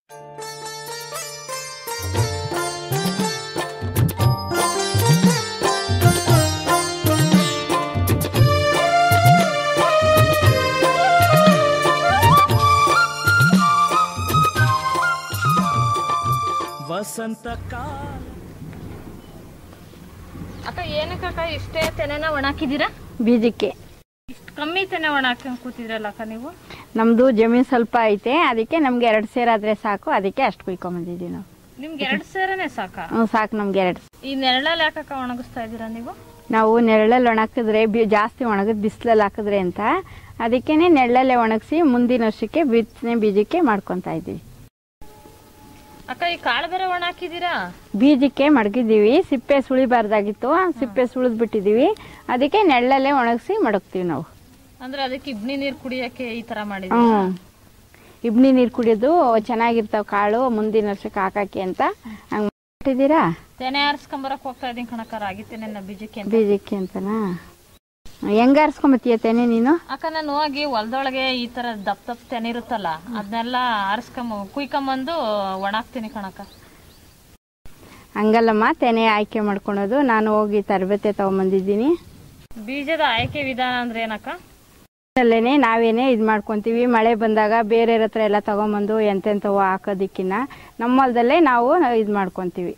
ವಸಂತ ಕಾಲ ಅಕ್ಕ ಏನಕ್ಕಕ್ಕ ಇಷ್ಟೇ ತೆನೆನ ಒಣಾಕಿದ್ದೀರಾ ಬೀಜಕ್ಕೆ ಇಷ್ಟು ಕಮ್ಮಿ ತೆನೆ ಒಣ ಹಾಕೊಂಡು ಕೂತಿದ್ರಲ್ಲ ಅಕ್ಕ ನೀವು ನಮ್ಮದು ಜಮೀನು ಸ್ವಲ್ಪ ಐತೆ ಅದಕ್ಕೆ ನಮ್ಗೆ ಎರಡು ಸೇರಾದ್ರೆ ಸಾಕು ಅದಕ್ಕೆ ಅಷ್ಟು ಕುಯ್ಕೊಂಬಂದಿದ್ದೀವಿ ನಾವು ನಿಮ್ಗೆ ಎರಡು ಸೇರನೆ ಸಾಕ ಹ್ಞೂ ಸಾಕು ನಮ್ಗೆ ಎರಡು ಈ ನೆರಳಲ್ಲಿ ಯಾಕಕ್ಕ ಒಣಗಿಸ್ತಾ ಇದ್ದೀರಾ ನೀವು ನಾವು ನೆರಳಲ್ಲಿ ಒಣಗಿದ್ರೆ ಬಿ ಜಾಸ್ತಿ ಒಣಗಿದ್ ಬಿಸಿಲಲ್ಲಿ ಹಾಕಿದ್ರೆ ಅಂತ ಅದಕ್ಕೇನೆ ನೆರಳಲ್ಲೇ ಒಣಗಿಸಿ ಮುಂದಿನ ವರ್ಷಕ್ಕೆ ಬಿತ್ತನೆ ಬೀಜಕ್ಕೆ ಮಾಡ್ಕೊತಾ ಇದ್ದೀವಿ ಅಕ್ಕ ಈ ಕಾಳು ಬೇರೆ ಒಣ ಹಾಕಿದ್ದೀರಾ ಬೀಜಕ್ಕೆ ಮಡಗಿದ್ದೀವಿ ಸಿಪ್ಪೆ ಸುಳಿಬಾರ್ದಾಗಿತ್ತು ಸಿಪ್ಪೆ ಸುಳಿದ್ ಬಿಟ್ಟಿದ್ದೀವಿ ಅದಕ್ಕೆ ನೆರಳಲ್ಲೇ ಒಣಗಿಸಿ ಮಡಗ್ತೀವಿ ನಾವು ಅಂದ್ರೆ ಅದಕ್ಕೆ ಇಬ್ನಿ ನೀರು ಕುಡಿಯಕ್ಕೆ ಈ ತರ ಮಾಡಿದ್ರಿ ಹ್ಞೂ ಇಬ್ನಿ ನೀರು ಕುಡಿಯೋದು ಚೆನ್ನಾಗಿರ್ತಾವ ಕಾಳು ಮುಂದಿನ ವರ್ಷಕ್ಕೆ ಹಾಕಕ್ಕೆ ಅಂತ ಹಂಗೆ ಮಾಡಿದ್ದೀರಾ ತೆನೆ ಆರಿಸ್ಕೊಂಬರಕ್ ಹೋಗ್ತಾ ಇದೀನಿ ಕಣಕ್ಕ ರಾಗಿ ತೆನೆ ಬೀಜಕ್ಕೆ ಅಂತ ಬೀಜಕ್ಕೆ ಅಂತನಾ ಹೆಂಗ ಆರಿಸ್ಕೊಂಬತ್ತೀಯ ತೆನೆ ನೀನು ಅಕ್ಕ ನಾನು ಹೋಗಿ ಹೊಲದೊಳಗೆ ಈ ತರ ದಪ್ಪ ದಪ್ಪ ತೆನೆ ಇರುತ್ತಲ್ಲ ಅದನ್ನೆಲ್ಲ ಆರಿಸ್ಕೊಂಬ ಕುಯ್ಕೊಂಬಂದು ಒಣಾಕ್ತೀನಿ ಕಣಕ್ಕ ಹಂಗಲ್ಲಮ್ಮ ತೆನೆ ಆಯ್ಕೆ ಮಾಡ್ಕೊಳೋದು ನಾನು ಹೋಗಿ ತರಬೇತಿ ತಗೊಂಬಂದಿದ್ದೀನಿ ಬೀಜದ ಆಯ್ಕೆ ವಿಧಾನ ಅಂದ್ರೆ ಏನಕ್ಕ ಅಲ್ಲೇನೆ ನಾವೇನೆ ಇದು ಮಾಡ್ಕೊಂತೀವಿ ಮಳೆ ಬಂದಾಗ ಬೇರೆಯವ್ರ ಹತ್ರ ಎಲ್ಲ ತಗೊಂಬಂದು ಎಂತೆಂಥವು ಹಾಕೋದಿಕ್ಕಿನ್ನ ನಮ್ಮ ಹೊಲದಲ್ಲೇ ನಾವು ಇದು ಮಾಡ್ಕೊಂತೀವಿ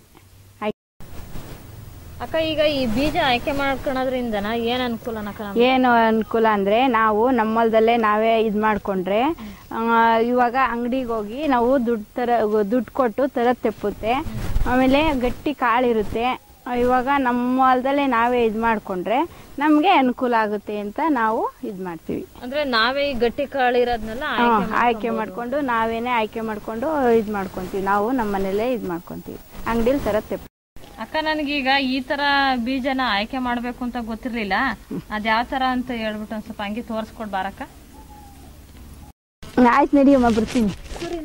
ಅಕ್ಕ ಈಗ ಈ ಬೀಜ ಆಯ್ಕೆ ಮಾಡ್ಕೊಳೋದ್ರಿಂದನ ಏನ್ ಅನುಕೂಲನಕ್ಕ ನಮ್ಗೆ? ಏನು ಅನುಕೂಲ ಅಂದರೆ ನಾವು ನಮ್ಮ ಹೊಲದಲ್ಲೇ ನಾವೇ ಇದು ಮಾಡಿಕೊಂಡ್ರೆ ಇವಾಗ ಅಂಗಡಿಗೆ ಹೋಗಿ ನಾವು ದುಡ್ಡು ತರ ದುಡ್ಡು ಕೊಟ್ಟು ತರದ್ ತೆಪ್ಪುತ್ತೆ ಆಮೇಲೆ ಗಟ್ಟಿ ಕಾಳಿರುತ್ತೆ ಇವಾಗ ನಮ್ಮ ಹೊಲದಲ್ಲೇ ನಾವೇ ಇದು ಮಾಡಿಕೊಂಡ್ರೆ ನಮಗೆ ಅನುಕೂಲ ಆಗುತ್ತೆ ಅಂತ ನಾವು ಇದು ಮಾಡ್ತೀವಿ ಅಂದ್ರೆ ನಾವೇ ಈ ಗಟ್ಟಿ ಕಾಳು ಇರೋದ್ನೆಲ್ಲ ಹಾ, ಆಯ್ಕೆ ಆಯ್ಕೆ ಮಾಡ್ಕೊಂಡು ನಾವೇನೆ ಆಯ್ಕೆ ಮಾಡ್ಕೊಂಡು ಇದು ಮಾಡ್ಕೊಂತೀವಿ ನಾವು ನಮ್ಮ ಮನೇಲೇ ಇದು ಮಾಡ್ಕೊಂತೀವಿ ಅಂಗಡಿಲಿ ತರದ್ ತೆಪ್ಪು ಅಕ್ಕ ನನಗೀಗ ಈ ತರ ಬೀಜನ ಆಯ್ಕೆ ಮಾಡ್ಬೇಕು ಅಂತ ಗೊತ್ತಿರ್ಲಿಲ್ಲ ಅದ್ ಯಾವ ತರ ಅಂತ ಹೇಳ್ಬಿಟ್ಟು ಒಂದ್ ಸ್ವಲ್ಪ ಹಂಗೆ ತೋರ್ಸ್ಕೊಡ್ ಬಾರಕ್ಕ ಆಯ್ತು ನಡಿಯಮ್ಮ ಬರ್ತೀನಿ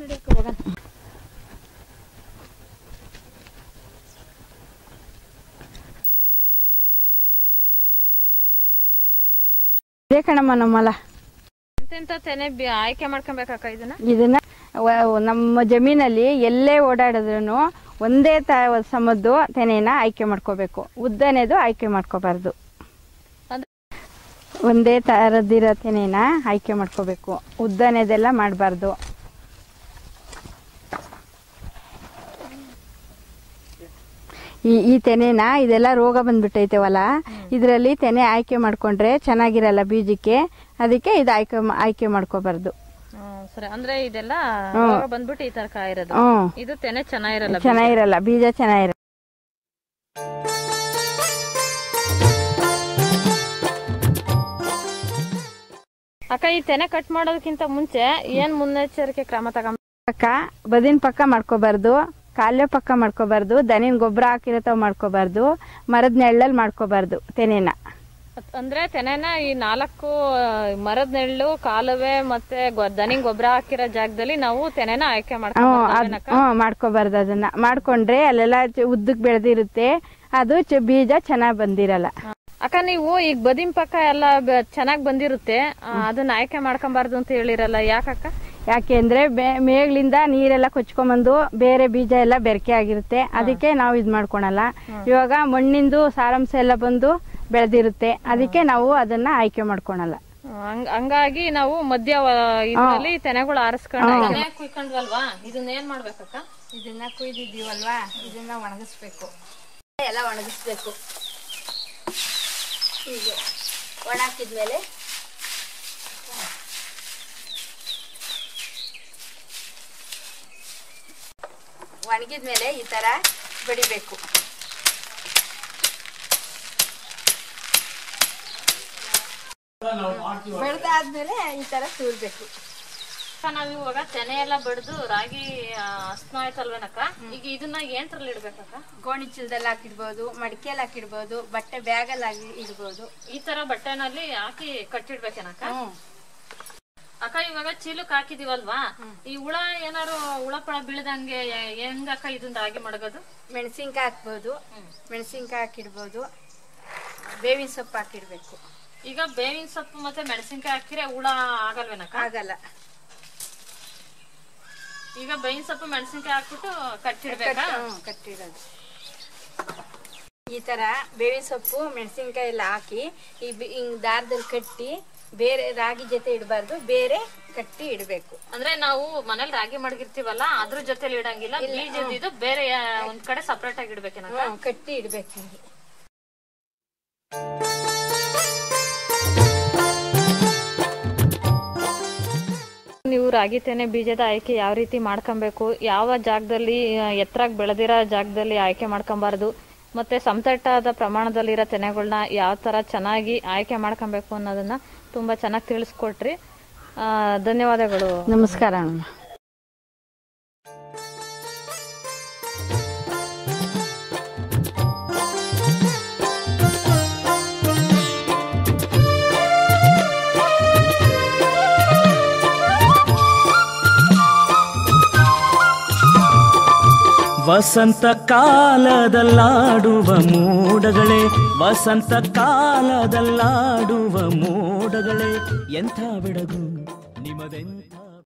ಇದೇ ಕಣಮ್ಮ ನಮ್ಮಲ್ಲ ಎಂತೆಂತ ತೆನೆ ಬಿ- ಆಯ್ಕೆ ಮಾಡ್ಕೊಬೇಕಕ್ಕ ಇದನ್ನ ಇದನ್ನ ವ- ನಮ್ಮ ಜಮೀನಲ್ಲಿ ಎಲ್ಲೇ ಓಡಾಡಿದ್ರು ಒಂದೇ ತ ಸಮದ್ದು ತೆನೆನ ಆಯ್ಕೆ ಮಾಡ್ಕೋಬೇಕು ಉದ್ದನೇದು ಆಯ್ಕೆ ಮಾಡ್ಕೋಬಾರ್ದು ಅಂದ್ರೆ- ಒಂದೇ ತರದಿರೋ ತೆನೆನ ಆಯ್ಕೆ ಮಾಡ್ಕೋಬೇಕು ಉದ್ದನೇದೆಲ್ಲ ಮಾಡಬಾರ್ದು ಈ ಈ ತೆನೆನ ಇದೆಲ್ಲ ರೋಗ ಬಂದ್ಬಿಟ್ಟೈತೆ ಹೊಲ ಇದರಲ್ಲಿ ತೆನೆ ಆಯ್ಕೆ ಮಾಡ್ಕೊಂಡ್ರೆ ಚೆನ್ನಾಗಿರಲ್ಲ ಬೀಜಕ್ಕೆ ಅದಕ್ಕೆ ಇದು ಆಯ್ಕೆ ಮಾ- ಆಯ್ಕೆ ಮಾಡ್ಕೋಬಾರ್ದು ಹ್ಮ್, ಸರಿ ಅಂದ್ರೆ ಇದೆಲ್ಲ ರೋಗ ಬಂದ್ಬಿಟ್ಟು ಈ ತರ ಕಾಯಿರೋದು ಹ್ಮ್ ಇದು ತೆನೆ ಚೆನ್ನಾಗಿರಲ್ಲ ಚೆನ್ನಾಗಿರಲ್ಲ ಬೀಜ ಚೆನ್ನಾಗಿರಲ್ಲ ಅಕ್ಕ ಈ ತೆನೆ ಕಟ್ ಮಾಡೋದಕ್ಕಿಂತ ಮುಂಚೆ ಏನ್ ಮುನ್ನೆಚ್ಚರಿಕೆ ಕ್ರಮ ತಗೊಂಡ್ ಪಕ್ಕ ಬದಿನ ಪಕ್ಕ ಮಾಡ್ಕೋಬಾರ್ದು ಕಾಲ್ಯ ಪಕ್ಕ ಮಾಡ್ಕೋಬಾರ್ದು ದನಿನ ಗೊಬ್ಬರ ಹಾಕಿರತಾವ್ ಮಾಡ್ಕೋಬಾರ್ದು ಮರದ ನೆಳ್ಳಲ್ಲಿ ಮಾಡ್ಕೋಬಾರ್ದು ತೆನೆನ ಅಂದ್ರೆ ತೆನೆನ ಈ ನಾಲ್ಕು ಮರದ ನೆರಳು ಕಾಲುವೆ ಮತ್ತೆ ಗೊ- ದನಿಗ್ ಗೊಬ್ಬರ ಹಾಕಿರೋ ಜಾಗದಲ್ಲಿ ನಾವು ತೆನೆನ ಆಯ್ಕೆ ಹ್ಞೂ ಅದ್ ಮಾಡ್ಕೊಂಡ್ ಹ್ಞೂ ಮಾಡ್ಕೋಬಾರ್ದು ಅದನ್ನ ಮಾಡ್ಕೊಂಡ್ರೆ ಅಲ್ಲೆಲ್ಲ ಚ- ಉದ್ದಕ್ ಬೆಳೆದಿರುತ್ತೆ ಅದು ಚ- ಬೀಜ ಚೆನ್ನಾಗ್ ಬಂದಿರಲ್ಲ ಅಕ್ಕ ನೀವು ಈಗ ಬದಿನ್ ಪಕ್ಕ ಎಲ್ಲ ಚೆನ್ನಾಗಿ ಬಂದಿರುತ್ತೆ ಆ, ಅದನ್ನ ಆಯ್ಕೆ ಮಾಡ್ಕೊಂಬಾರ್ದು ಅಂತ ಹೇಳಿರಲ್ಲ ಯಾಕಕ್ಕ ಯಾಕೆಂದ್ರೆ ಬೆ- ಮೇಗ್ಲಿಂದ ನೀರೆಲ್ಲ ಕೊಚ್ಕೊಂಬಂದು ಬೇರೆ ಬೀಜ ಎಲ್ಲ ಬೆರಕೆ ಆಗಿರುತ್ತೆ ಅದಕ್ಕೆ ನಾವು ಇದು ಮಾಡ್ಕೊಳಲ್ಲ ಇವಾಗ ಮಣ್ಣಿಂದು ಸಾರಾಂಶ ಎಲ್ಲ ಬಂದು ಬೆಳೆದಿರುತ್ತೆ ಅದಕ್ಕೆ ನಾವು ಅದನ್ನ ಆಯ್ಕೆ ಮಾಡ್ಕೊಳಲ್ಲ ಹಂಗ್- ಹಂಗಾಗಿ ನಾವು ಮಧ್ಯ ಇದರಲ್ಲಿ ತೆನೆಗಳು ಆರಿಸ್ಕೊಂಡು ತೆನೆ ಕುಯ್ಕೊಂಡ್ವಲ್ವಾ ಇದನ್ನ ಏನ್ ಮಾಡ್ಬೇಕಕ್ಕ ಇದನ್ನ ಕುಯ್ದಿದ್ದೀವಲ್ವಾ ಇದನ್ನ ಒಣಗಿಸ್ಬೇಕು ಎಲ್ಲ ಒಣಗಿಸ್ಬೇಕು ಹೀಗೆ ಒಣಾಕಿದ್ಮೇಲೆ ಒಣಗಿದ್ಮೇಲೆ ಈ ತರ ಬಡಿಬೇಕು ಬಡ್ದಾದ್ಮೇಲೆ ಈ ತರ ತೂರ್ಬೇಕು ಅಕ್ಕ, ನಾವ್ ಇವಾಗ ತೆನೆ ಎಲ್ಲ ಬಡ್ದು ರಾಗಿ ಹಸ್ನ ಆಯ್ತಲ್ವೇನಕ್ಕ ಈಗ ಇದನ್ನ ಏನ್ರಲ್ಲಿ ಇಡ್ಬೇಕಕ್ಕ ಗೋಣಿ ಚೀಲದಲ್ಲಿ ಹಾಕಿಡ್ಬೋದು ಮಡಿಕೆಯಲ್ಲಿ ಹಾಕಿಡ್ಬೋದು ಬಟ್ಟೆ ಬ್ಯಾಗಲ್ಲಿ ಹಾಕಿ ಇಡ್ಬೋದು ಈ ತರ ಬಟ್ಟೆನಲ್ಲಿ ಹಾಕಿ ಕಟ್ಟಿಡ್ಬೇಕೇನಕ್ಕ ಅಕ್ಕ ಇವಾಗ ಚೀಲಕ್ ಹಾಕಿದೀವಲ್ವಾ ಈ ಹುಳ ಏನಾರು ಹುಳ ಪಳ ಬೀಳದಂಗೆ ಎ- ಹೆಂಗಕ್ಕ ಇದನ್ನ ರಾಗಿ ಮಡಗೋದು ಮೆಣಸಿನ್ಕಾಯಿ ಹಾಕ್ಬೋದು ಮೆಣಸಿನ್ಕಾಯಿ ಹಾಕಿಡ್ಬೋದು ಬೇವಿನ ಸೊಪ್ಪು ಹಾಕಿಡ್ಬೇಕು ಈಗ ಬೇವಿನ ಸೊಪ್ಪು ಮತ್ತೆ ಮೆಣಸಿನ್ಕಾಯಿ ಹಾಕಿದ್ರೆ ಹುಳ ಆಗಲ್ವೇನಕ್ಕ ಆಗಲ್ಲ ಈಗ ಬೇವಿನ ಸೊಪ್ಪು ಮೆಣಸಿನ್ಕಾಯಿ ಹಾಕ್ಬಿಟ್ಟು ಕಟ್ಟಿಡ್ಬೇಕಾ ಹ್ಮ್, ಕಟ್ಟಿರೋದು ಈ ತರ ಬೇವಿನ ಸೊಪ್ಪು ಮೆಣಸಿನ್ಕಾಯಿ ಎಲ್ಲ ಹಾಕಿ ಈ ಬಿ- ಹಿಂಗ್ ದಾರದಲ್ಲಿ ಕಟ್ಟಿ ಬೇರೆ ರಾಗಿ ಜೊತೆ ಇಡಬಾರ್ದು ಬೇರೆ ಕಟ್ಟಿ ಇಡಬೇಕು ಅಂದ್ರೆ ನಾವು ಮನೇಲಿ ರಾಗಿ ಮಡಗಿರ್ತೀವಲ್ಲ ಅದ್ರ ಜೊತೆಲಿ ಇಡಂಗಿಲ್ಲ ಬೀಜದ ಇದು ಬೇರೆ ಆ, ಒಂದ್ ಕಡೆ ಸಪರೇಟ್ ಆಗಿ ಇಡ್ಬೇಕೇನಕ್ಕ ಕಟ್ಟಿ ಇಡಬೇಕು ಹಿಂಗೆ ನೀವು ರಾಗಿ ತೆನೆ ಬೀಜದ ಆಯ್ಕೆ ಯಾವ ರೀತಿ ಮಾಡ್ಕೊಬೇಕು ಯಾವ ಜಾಗದಲ್ಲಿ ಎತ್ತರಾಗಿ ಬೆಳೆದಿರೋ ಜಾಗದಲ್ಲಿ ಆಯ್ಕೆ ಮಾಡ್ಕೊಬಾರ್ದು ಮತ್ತೆ ಸಮತಟ್ಟಾದ ಪ್ರಮಾಣದಲ್ಲಿರೋ ತೆನೆಗಳನ್ನ ಯಾವ ತರ ಚೆನ್ನಾಗಿ ಆಯ್ಕೆ ಮಾಡ್ಕೊಬೇಕು ಅನ್ನೋದನ್ನ ತುಂಬಾ ಚೆನ್ನಾಗಿ ತಿಳಿಸ್ಕೊಟ್ರಿ ಆ, ಧನ್ಯವಾದಗಳು ನಮಸ್ಕಾರ ಅಣ್ಣ ವಸಂತ ಕಾಲದಲ್ಲಾಡುವ ಮೋಡಗಳೇ ವಸಂತ ಕಾಲದಲ್ಲಾಡುವ ಮೋಡಗಳೇ ಎಂಥ ಬೆಡಗು ನಿಮದೆಂಥ